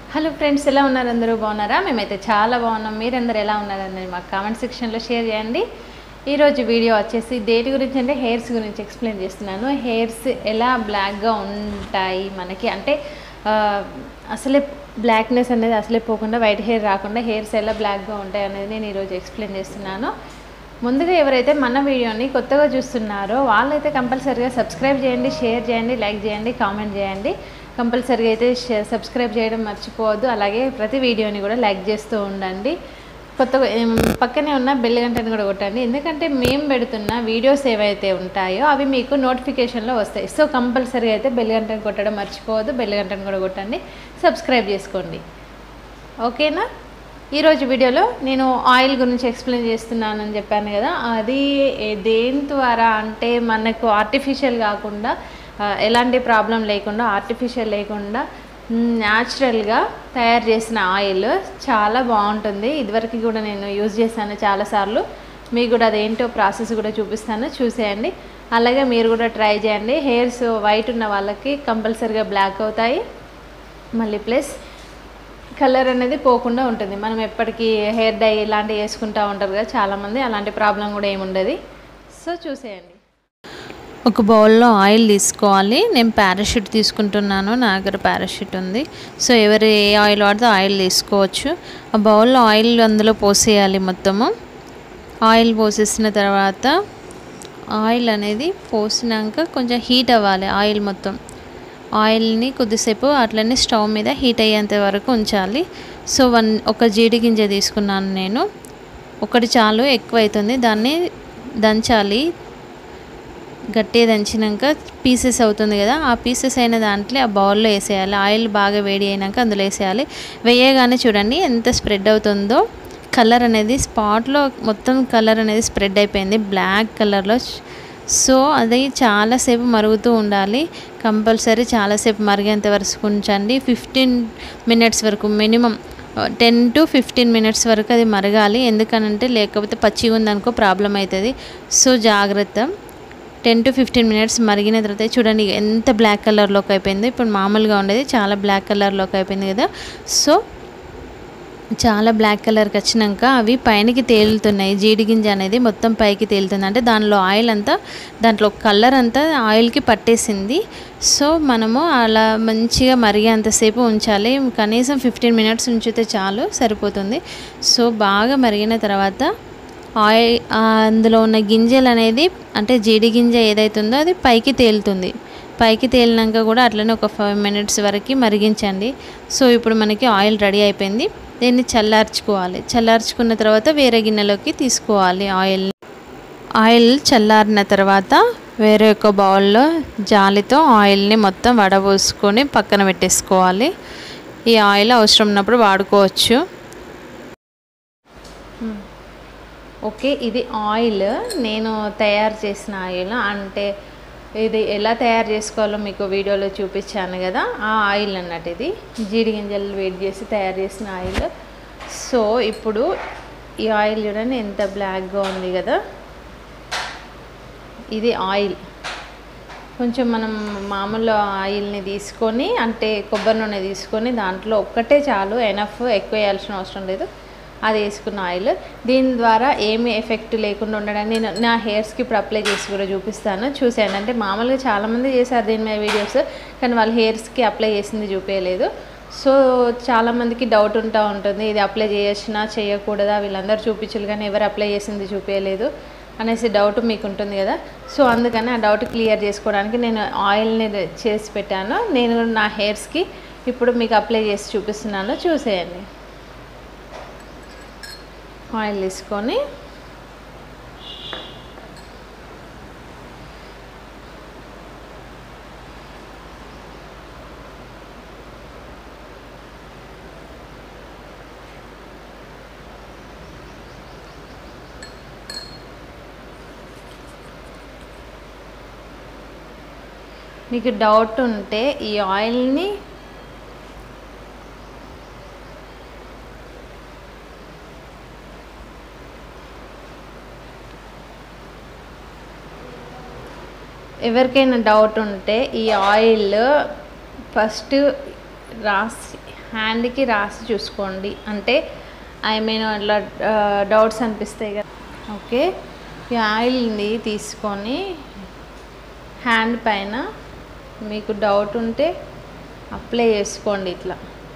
hello friends ఎలా ఉన్నారు అందరూ బాగున్నారా మేమైతే చాలా బాగున్నాం మీరందరూ ఎలా ఉన్నారని మాకు కామెంట్ సెక్షన్లో షేర్ చేయండి ఈరోజు వీడియో వచ్చేసి దేని గురించి అంటే హెయిర్స్ గురించి ఎక్స్ప్లెయిన్ చేస్తున్నాను హెయిర్స్ ఎలా బ్లాక్గా ఉంటాయి మనకి అంటే ఆ, అసలే బ్లాక్నెస్ అనేది అసలే పోకుండా వైట్ హెయిర్ రాకుండా హెయిర్స్ ఎలా బ్లాక్గా ఉంటాయి అనేది నేను ఈరోజు ఎక్స్ప్లెయిన్ చేస్తున్నాను ముందుగా ఎవరైతే మన వీడియోని కొత్తగా చూస్తున్నారో వాళ్ళైతే కంపల్సరీగా సబ్స్క్రైబ్ చేయండి షేర్ చేయండి లైక్ చేయండి కామెంట్ చేయండి కంపల్సరీగా అయితే షే- సబ్స్క్రైబ్ చేయడం మర్చిపోవద్దు అలాగే ప్రతి వీడియోని కూడా లైక్ చేస్తూ ఉండండి కొత్తగా ఏం, పక్కనే ఉన్న బెల్ గంటని కూడా కొట్టండి ఎందుకంటే మేము పెడుతున్న వీడియోస్ ఏవైతే ఉంటాయో అవి మీకు నోటిఫికేషన్లో వస్తాయి సో కంపల్సరీగా అయితే బెల్ గంటని కొట్టడం మర్చిపోవద్దు బెల్ గంటని కూడా కొట్టండి సబ్స్క్రైబ్ చేసుకోండి ఓకేనా ఈరోజు వీడియోలో నేను ఆయిల్ గురించి ఎక్స్ప్లెయిన్ చేస్తున్నానని చెప్పాను కదా అది ఏ- దేని ద్వారా అంటే మనకు ఆర్టిఫిషియల్ కాకుండా ఆ, ఎలాంటి ప్రాబ్లం లేకుండా ఆర్టిఫిషియల్ లేకుండా న్యాచురల్గా తయారు చేసిన ఆయిల్ చాలా బాగుంటుంది ఇదివరకు కూడా నేను యూజ్ చేశాను చాలాసార్లు మీకు కూడా అదేంటో ప్రాసెస్ కూడా చూపిస్తాను చూసేయండి అలాగే మీరు కూడా ట్రై చేయండి హెయిర్స్ వైట్ ఉన్న వాళ్ళకి కంపల్సరీగా బ్లాక్ అవుతాయి మళ్ళీ ప్లస్ కలర్ అనేది పోకుండా ఉంటుంది మనం ఎప్పటికీ హెయిర్ డై ఇలాంటివి వేసుకుంటూ ఉంటారు కదా చాలామంది అలాంటి ప్రాబ్లం కూడా ఏముండదు సో చూసేయండి ఒక బౌల్లో ఆయిల్ తీసుకోవాలి నేను పారాషూట్ తీసుకుంటున్నాను నా దగ్గర పారాషూట్ ఉంది సో ఎవరు ఏ ఆయిల్ వాడితే ఆయిల్ తీసుకోవచ్చు ఆ బౌల్లో ఆయిల్ అందులో పోసేయాలి మొత్తము ఆయిల్ పోసేసిన తర్వాత ఆయిల్ అనేది పోసినాక కొంచెం హీట్ అవ్వాలి ఆయిల్ మొత్తం ఆయిల్ని కొద్దిసేపు అట్లనే స్టవ్ మీద హీట్ అయ్యేంత వరకు ఉంచాలి సో వన్ ఒక జీడి గింజ తీసుకున్నాను నేను ఒకటి చాలు ఎక్కువ అవుతుంది దాన్ని దంచాలి గట్టిగా దంచినాక పీసెస్ అవుతుంది కదా ఆ పీసెస్ అయిన దాంట్లో ఆ బౌల్లో వేసేయాలి ఆయిల్ బాగా వేడి అయినాక అందులో వేసేయాలి వేయగానే చూడండి ఎంత స్ప్రెడ్ అవుతుందో కలర్ అనేది స్పాట్లో మొత్తం కలర్ అనేది స్ప్రెడ్ అయిపోయింది బ్లాక్ కలర్లో సో అది చాలాసేపు మరుగుతూ ఉండాలి కంపల్సరీ చాలాసేపు మరిగేంత వరకు ఉంచండి ఫిఫ్టీన్ మినిట్స్ వరకు minimum ten to fifteen minutes వరకు అది మరగాలి ఎందుకనంటే లేకపోతే పచ్చిగా ఉందనుకో ప్రాబ్లం అవుతుంది సో జాగ్రత్త టెన్ టు ఫిఫ్టీన్ మినిట్స్ మరిగిన తర్వాత చూడండి ఎంత బ్లాక్ కలర్లోకి అయిపోయింది ఇప్పుడు మామూలుగా ఉండేది చాలా బ్లాక్ కలర్లోకి అయిపోయింది కదా సో చాలా బ్లాక్ కలర్కి వచ్చినాక అవి పైనకి తేలుతున్నాయి జీడి గింజ అనేది మొత్తం పైకి తేలుతుంది అంటే దానిలో ఆయిల్ అంతా దాంట్లో కలర్ అంతా ఆయిల్కి పట్టేసింది సో మనము అలా మంచిగా మరిగేంతసేపు ఉంచాలి కనీసం ఫిఫ్టీన్ మినిట్స్ ఉంచితే చాలు సరిపోతుంది సో బాగా మరిగిన తర్వాత ఆయిల్ అందులో ఉన్న గింజలు అనేది అంటే జీడి గింజ ఏదైతుందో అది పైకి తేలుతుంది పైకి తేలినాక కూడా అట్లనే ఒక ఫైవ్ మినిట్స్ వరకు మరిగించండి సో ఇప్పుడు మనకి ఆయిల్ రెడీ అయిపోయింది దీన్ని చల్లార్చుకోవాలి చల్లార్చుకున్న తర్వాత వేరే గిన్నెలోకి తీసుకోవాలి ఆయిల్ ఆయిల్ చల్లారిన తర్వాత వేరే ఒక బౌల్లో జాలితో ఆయిల్ని మొత్తం వడబోసుకొని పక్కన పెట్టేసుకోవాలి ఈ ఆయిల్ అవసరం ఉన్నప్పుడు వాడుకోవచ్చు ఓకే ఇది ఆయిల్ నేను తయారు చేసిన ఆయిల్ అంటే ఇది ఎలా తయారు చేసుకోవాలో మీకు వీడియోలో చూపించాను కదా ఆ ఆయిల్ అన్నట్టు ఇది జీడి గింజలు వేడి చేసి తయారు చేసిన ఆయిల్ సో ఇప్పుడు ఈ ఆయిల్ చూడండి ఎంత బ్లాక్గా ఉంది కదా ఇది ఆయిల్ కొంచెం మనం మామూలు ఆయిల్ని తీసుకొని అంటే కొబ్బరి నూనె తీసుకొని దాంట్లో ఒక్కటే చాలు ఎనఫ్ ఎక్కువ వేయాల్సిన అవసరం లేదు అది వేసుకున్న ఆయిల్ దీని ద్వారా ఏమి ఎఫెక్ట్ లేకుండా ఉండడానికి నేను నా హెయిర్స్కి ఇప్పుడు అప్లై చేసి కూడా చూపిస్తాను చూసాను అంటే మామూలుగా చాలామంది చేశారు దీని మీద వీడియోస్ కానీ వాళ్ళ హెయిర్స్కి అప్లై చేసింది చూపించలేదు సో చాలామందికి డౌట్ ఉంటా ఉంటుంది ఇది అప్లై చేయొచ్చునా చేయకూడదా వీళ్ళందరూ చూపించారు కానీ ఎవరు అప్లై చేసింది చూపించలేదు అనేసి డౌట్ మీకు ఉంటుంది కదా సో అందుకని ఆ డౌట్ క్లియర్ చేసుకోవడానికి నేను ఆయిల్ని చేసి పెట్టాను నేను నా హెయిర్స్కి ఇప్పుడు మీకు అప్లై చేసి చూపిస్తున్నాను చూసేయండి ఆయిల్ తీసుకొని మీకు డౌట్ ఉంటే ఈ ఆయిల్ని ఎవరికైనా డౌట్ ఉంటే ఈ ఆయిల్ ఫస్ట్ రాసి హ్యాండ్కి రాసి చూసుకోండి అంటే ఐ మీన్ అట్లా డౌట్స్ అనిపిస్తాయి కదా ఓకే ఈ ఆయిల్ని తీసుకొని హ్యాండ్ పైన మీకు డౌట్ ఉంటే అప్లై చేసుకోండి ఇట్లా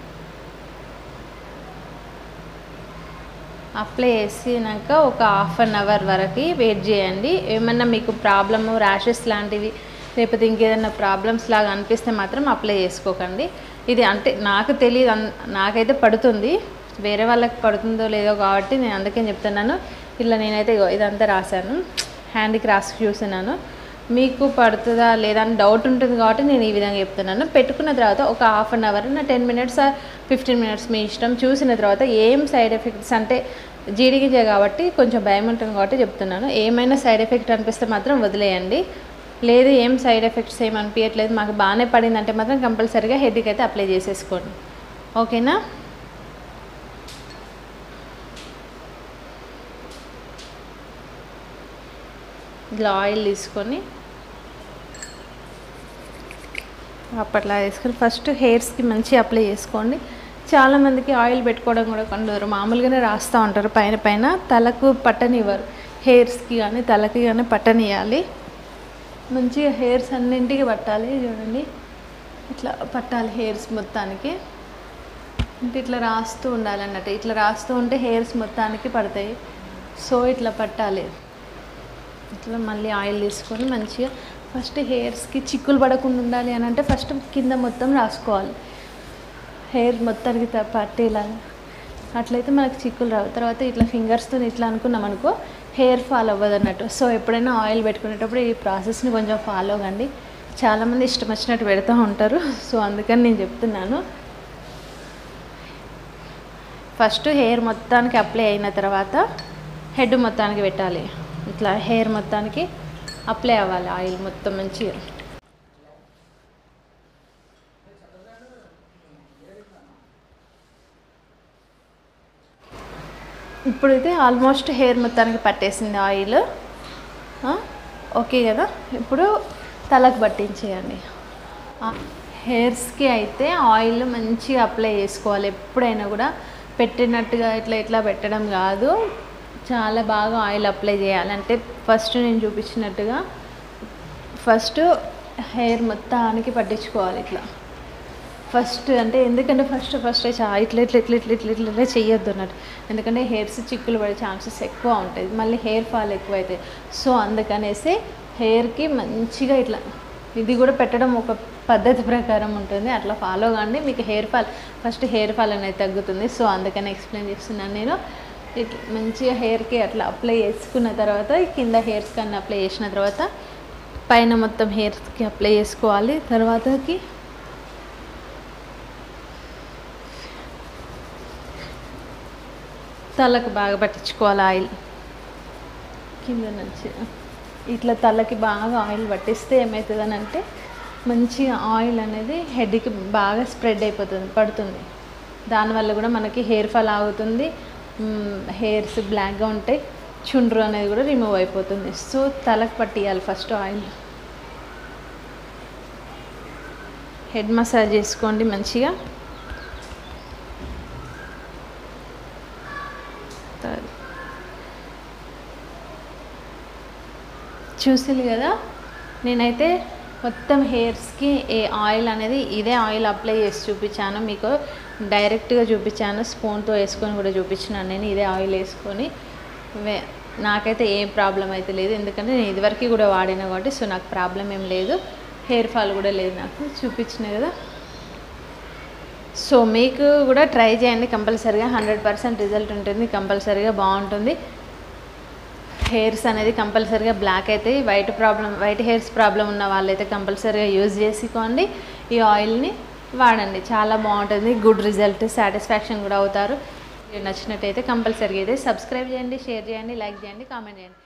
అప్లై చేసినాక ఒక హాఫ్ అన్ అవర్ వరకు వెయిట్ చేయండి ఏమన్నా మీకు ప్రాబ్లము ర్యాషెస్ లాంటివి లేకపోతే ఇంకేదైనా ప్రాబ్లమ్స్ లాగా అనిపిస్తే మాత్రం అప్లై చేసుకోకండి ఇది అంటే నాకు తెలియదు అన్- నాకైతే పడుతుంది వేరే వాళ్ళకి పడుతుందో లేదో కాబట్టి నేను అందుకే చెప్తున్నాను ఇలా నేనైతే ఇగో ఇదంతా రాశాను హ్యాండ్కి రాసి చూసినాను మీకు పడుతుందా లేదా అని డౌట్ ఉంటుంది కాబట్టి నేను ఈ విధంగా చెప్తున్నాను పెట్టుకున్న తర్వాత ఒక హాఫ్ అన్ అవర్ నా టెన్ మినిట్స్ ఫిఫ్టీన్ మినిట్స్ మీ ఇష్టం చూసిన తర్వాత ఏం సైడ్ ఎఫెక్ట్స్ అంటే జీడిగింజ కాబట్టి కొంచెం భయం ఉంటుంది కాబట్టి చెప్తున్నాను ఏమైనా సైడ్ ఎఫెక్ట్ అనిపిస్తే మాత్రం వదిలేయండి లేదు ఏం సైడ్ ఎఫెక్ట్స్ ఏం అనిపించట్లేదు మాకు బాగానే పడిందంటే మాత్రం కంపల్సరీగా హెడ్కి అయితే అప్లై చేసేసుకోండి ఓకేనా ఇట్లా ఆయిల్ తీసుకొని అప్పట్లా వేసుకొని ఫస్ట్ హెయిర్స్కి మంచిగా అప్లై చేసుకోండి చాలామందికి ఆయిల్ పెట్టుకోవడం కూడా కొందరు మామూలుగానే రాస్తూ ఉంటారు పైన పైన తలకు పట్టనివ్వరు హెయిర్స్కి కానీ తలకి కానీ పట్టనియాలి మంచిగా హెయిర్స్ అన్నింటికి పట్టాలి చూడండి ఇట్లా పట్టాలి హెయిర్స్ మొత్తానికి అంటే ఇట్లా రాస్తూ ఉండాలి అన్నట్టు ఇట్లా రాస్తూ ఉంటే హెయిర్స్ మొత్తానికి పడతాయి సో ఇట్లా పట్టాలి ఇట్లా మళ్ళీ ఆయిల్ తీసుకొని మంచిగా ఫస్ట్ హెయిర్స్కి చిక్కులు పడకుండా ఉండాలి అని అంటే ఫస్ట్ కింద మొత్తం రాసుకోవాలి హెయిర్ మొత్తానికి త- పట్టేలాగా అట్లయితే మనకు చిక్కులు రావు తర్వాత ఇట్లా ఫింగర్స్తో ఇట్లా అనుకున్నాం అనుకో హెయిర్ ఫాల్ అవ్వదు అన్నట్టు సో ఎప్పుడైనా ఆయిల్ పెట్టుకునేటప్పుడు ఈ ప్రాసెస్ని కొంచెం ఫాలో కండి చాలామంది ఇష్టం వచ్చినట్టు పెడతా ఉంటారు సో అందుకని నేను చెప్తున్నాను ఫస్ట్ హెయిర్ మొత్తానికి అప్లై అయిన తర్వాత హెడ్ మొత్తానికి పెట్టాలి ఇట్లా హెయిర్ మొత్తానికి అప్లై అవ్వాలి ఆయిల్ మొత్తం మంచిగా ఇప్పుడైతే ఆల్మోస్ట్ హెయిర్ మొత్తానికి పట్టేసింది ఆయిల్ ఆ, ఓకే కదా ఇప్పుడు తలకు పట్టించేయండి ఆ, హెయిర్స్కి అయితే ఆయిల్ మంచిగా అప్లై చేసుకోవాలి ఎప్పుడైనా కూడా పెట్టినట్టుగా ఇట్లా ఇట్లా పెట్టడం కాదు చాలా బాగా ఆయిల్ అప్లై చేయాలి అంటే ఫస్ట్ నేను చూపించినట్టుగా ఫస్ట్ హెయిర్ మొత్తానికి పట్టించుకోవాలి ఇట్లా ఫస్ట్ అంటే ఎందుకంటే ఫస్ట్ ఫస్ట్ చా ఇట్లా ఇట్లా ఇట్లా ఇట్లా ఇట్లా ఇట్లా ఇట్లా చేయొద్దు అన్నట్టు ఎందుకంటే హెయిర్స్ చిక్కులు పడే ఛాన్సెస్ ఎక్కువ ఉంటాయి మళ్ళీ హెయిర్ ఫాల్ ఎక్కువ అవుతాయి సో అందుకనేసి హెయిర్కి మంచిగా ఇట్లా ఇది కూడా పెట్టడం ఒక పద్ధతి ప్రకారం ఉంటుంది అట్లా ఫాలో కాండి మీకు hair fall first hair fall అనేది తగ్గుతుంది సో అందుకని ఎక్స్ప్లెయిన్ చేస్తున్నాను నేను ఇట్లా మంచిగా హెయిర్కి అట్లా అప్లై చేసుకున్న తర్వాత కింద హెయిర్స్ కన్నా అప్లై చేసిన తర్వాత పైన మొత్తం హెయిర్స్కి అప్లై చేసుకోవాలి తర్వాతకి తలకు బాగా పట్టించుకోవాలి ఆయిల్ కింద నుంచి ఇట్లా తలకి బాగా ఆయిల్ పట్టిస్తే ఏమవుతుందని అంటే మంచిగా ఆయిల్ అనేది హెడ్కి బాగా స్ప్రెడ్ అయిపోతుంది పడుతుంది దానివల్ల కూడా మనకి హెయిర్ ఫాల్ ఆగుతుంది హెయిర్స్ బ్లాక్గా ఉంటాయి చుండ్రు అనేది కూడా రిమూవ్ అయిపోతుంది సో తలకు పట్టియాలి ఫస్ట్ ఆయిల్ హెడ్ మసాజ్ చేసుకోండి మంచిగా త- చూసిల్లు కదా నేనైతే మొత్తం హెయిర్స్కి ఏ ఆయిల్ అనేది ఇదే ఆయిల్ అప్లై చేసి చూపించాను మీకు డైరెక్ట్గా చూపించాను స్పూన్తో వేసుకొని కూడా చూపించినాను నేను ఇదే ఆయిల్ వేసుకొని వే- నాకైతే ఏం ప్రాబ్లం అయితే లేదు ఎందుకంటే నేను ఇదివరకు కూడా వాడిన కాబట్టి సో నాకు ప్రాబ్లం ఏం లేదు హెయిర్ ఫాల్ కూడా లేదు నాకు చూపించిన కదా సో మీకు కూడా ట్రై చేయండి కంపల్సరీగా హండ్రెడ్ పర్సెంట్ రిజల్ట్ ఉంటుంది కంపల్సరీగా బాగుంటుంది హెయిర్స్ అనేది కంపల్సరీగా బ్లాక్ అవుతాయి white problem white hairs problem ఉన్న వాళ్ళైతే కంపల్సరీగా యూజ్ చేసుకోండి ఈ ఆయిల్ని వాడండి చాలా బాగుంటుంది గుడ్ రిజల్ట్ సాటిస్ఫాక్షన్ కూడా అవుతారు మీకు నచ్చినట్టయితే కంపల్సరీగా అయితే సబ్స్క్రైబ్ చేయండి షేర్ చేయండి లైక్ చేయండి కామెంట్ చేయండి